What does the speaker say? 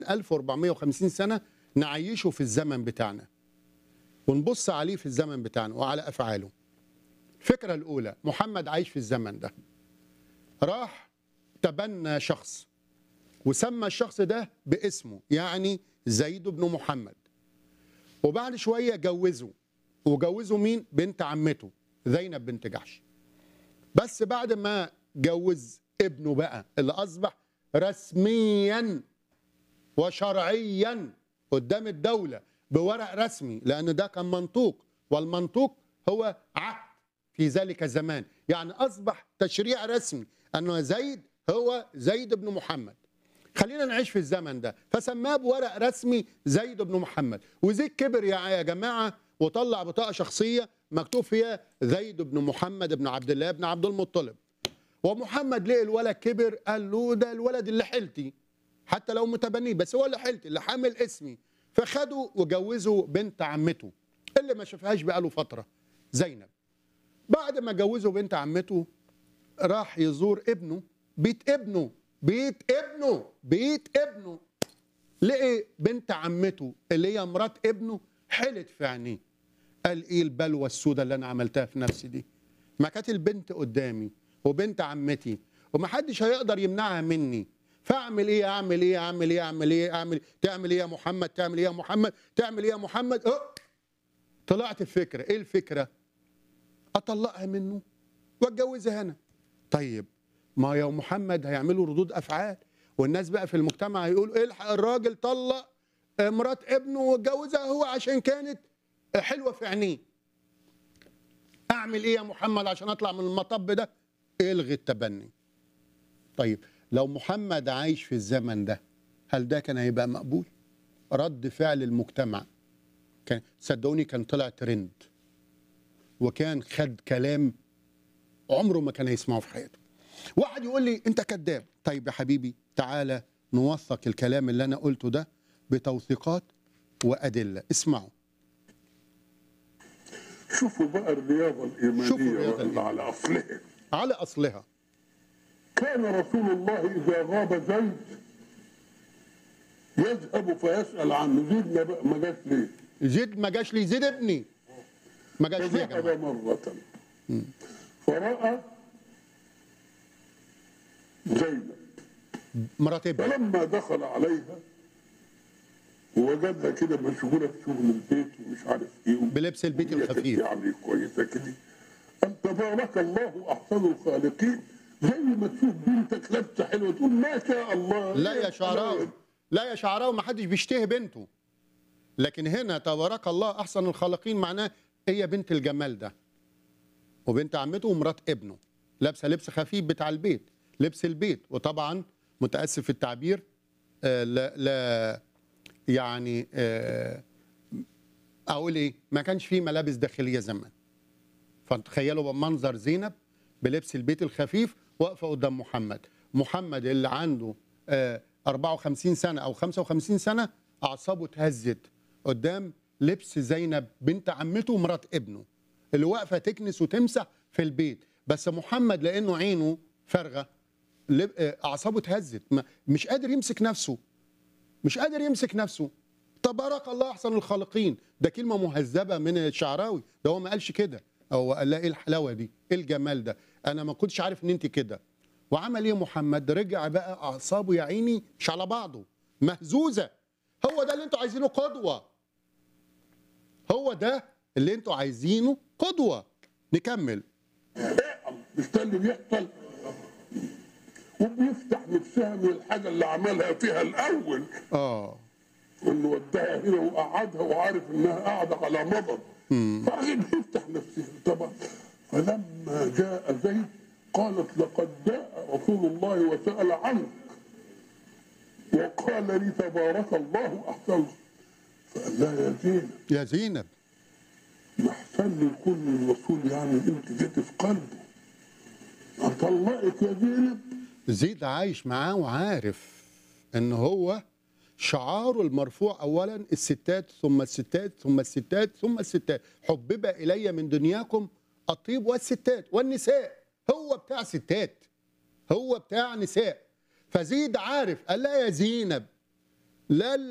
1450 سنة نعيشه في الزمن بتاعنا ونبص عليه في الزمن بتاعنا وعلى أفعاله الفكرة الأولى محمد عايش في الزمن ده راح تبنى شخص وسمى الشخص ده باسمه يعني زيد بن محمد وبعد شوية جوزه وجوزه مين بنت عمته زينب بنت جحش بس بعد ما جوز ابنه بقى اللي أصبح رسميا وشرعيا قدام الدولة بورق رسمي لأن ده كان منطوق والمنطوق هو عهد في ذلك الزمان يعني أصبح تشريع رسمي أنه زيد هو زيد بن محمد خلينا نعيش في الزمن ده فسماه بورق رسمي زيد بن محمد وزيد كبر يا يا جماعة وطلع بطاقة شخصية مكتوب فيها زيد بن محمد بن عبد الله بن عبد المطلب ومحمد لقي الولد كبر قال له ده الولد اللي حيلتي حتى لو متبنيه بس هو اللي حيلتي اللي حامل اسمي فخده وجوزه بنت عمته اللي ما شافهاش بقاله فترة زينب بعد ما جوزه بنت عمته راح يزور ابنه بيت ابنه بيت ابنه بيت ابنه لقي بنت عمته اللي هي مرات ابنه حلت في عينيه قال ايه البلوى السوداء اللي انا عملتها في نفسي دي ما كانت البنت قدامي وبنت عمتي ومحدش هيقدر يمنعها مني فاعمل ايه اعمل ايه اعمل ايه اعمل ايه اعمل إيه؟ تعمل ايه يا محمد تعمل ايه يا محمد تعمل ايه يا محمد أه. طلعت الفكره ايه الفكره اطلقها منه واتجوزها انا طيب ما يا محمد هيعملوا ردود افعال والناس بقى في المجتمع هيقولوا الحق الراجل طلق مرات ابنه واتجوزها هو عشان كانت حلوه في عينيه اعمل ايه يا محمد عشان اطلع من المطب ده الغي التبني طيب لو محمد عايش في الزمن ده هل ده كان هيبقى مقبول رد فعل المجتمع كان صدقوني كان طلع ترند وكان خد كلام عمره ما كان هيسمعه في حياته واحد يقول لي انت كذاب طيب يا حبيبي تعالى نوثق الكلام اللي انا قلته ده بتوثيقات وادله اسمعوا شوفوا بقى الرياضة الإيمانية شوفوا الرياضة ولا الإيمانية. على أصلها على اصلها كان رسول الله إذا غاب زيد يذهب فيسأل عنه زيد ما بقى- ما جاش ليه؟ زيد ما جاش لي زيد ابني ما جاش لي يا فذهب جماعه مرة فرأى زينب مرات ابني فلما دخل عليها ووجدها كده مشغولة في شغل البيت ومش عارف ايه بلبس البيت وهي كانت الخفيف. يعني كويسة كده قال تبارك الله أحسن الخالقين زي ما تشوف بنتك لابسة حلوة تقول ما شاء الله لا إيه يا شعراوي لا يا شعراوي ما حدش بيشتهي بنته لكن هنا تبارك الله احسن الخالقين معناه هي بنت الجمال ده وبنت عمته ومرات ابنه لابسه لبس خفيف بتاع البيت لبس البيت وطبعا متاسف في التعبير آه لا لا يعني آه اقول ايه ما كانش فيه ملابس داخليه زمان فتخيلوا منظر زينب بلبس البيت الخفيف واقفه قدام محمد محمد اللي عنده آه 54 سنه او 55 سنه اعصابه اتهزت قدام لبس زينب بنت عمته ومرات ابنه اللي واقفه تكنس وتمسح في البيت بس محمد لانه عينه فارغه لب- آه، اعصابه اتهزت ما- مش قادر يمسك نفسه مش قادر يمسك نفسه تبارك الله احسن الخالقين ده كلمه مهذبه من الشعراوي ده هو ما قالش كده هو قال لها ايه الحلاوه دي ايه الجمال ده انا ما كنتش عارف ان انت كده وعمل ايه محمد رجع بقى اعصابه يا عيني مش على بعضه مهزوزه هو ده اللي انتوا عايزينه قدوه هو ده اللي انتوا عايزينه قدوه نكمل مش ده اللي بيحصل وبيفتح نفسها من الحاجة اللي عملها فيها الأول اه انه وداها هنا وقعدها وعارف انها قاعده على مضض فعشان يفتح نفسه طبعا فلما جاء زيد قالت لقد جاء رسول الله وسال عنك وقال لي تبارك الله احسن فقال لها يا زينب يا زينب ما احسن لي يكون الرسول يعني انت جيت في قلبه اطلقك يا زينب زيد عايش معاه وعارف ان هو شعاره المرفوع اولا الستات ثم الستات ثم الستات ثم الستات حبب الي من دنياكم الطيب والستات والنساء هو بتاع ستات هو بتاع نساء فزيد عارف قال لا يا زينب لا